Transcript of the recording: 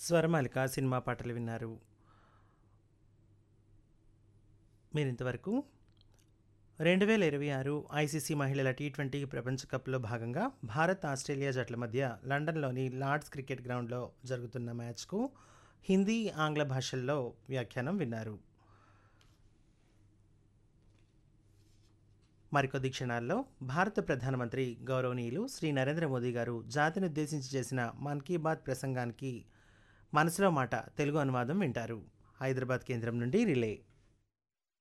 స్వరమాలిక cinema పాటలు విన్నారు మీరు ఇంతవరకు రెండు వేల ఇరవై ఆరు ఐసీసీ మహిళల టీ ట్వంటీ ప్రపంచ కప్లో భాగంగా భారత్ ఆస్ట్రేలియా జట్ల మధ్య లండన్లోని లార్డ్స్ క్రికెట్ గ్రౌండ్లో జరుగుతున్న మ్యాచ్కు హిందీ ఆంగ్ల భాషల్లో వ్యాఖ్యానం విన్నారు మరికొద్ది క్షణాల్లో భారత ప్రధానమంత్రి గౌరవనీయులు శ్రీ నరేంద్ర మోదీ గారు జాతిని ఉద్దేశించి చేసిన మన్ కీ బాత్ ప్రసంగానికి మనసులో మాట తెలుగు అనువాదం వింటారు హైదరాబాద్ కేంద్రం నుండి రిలే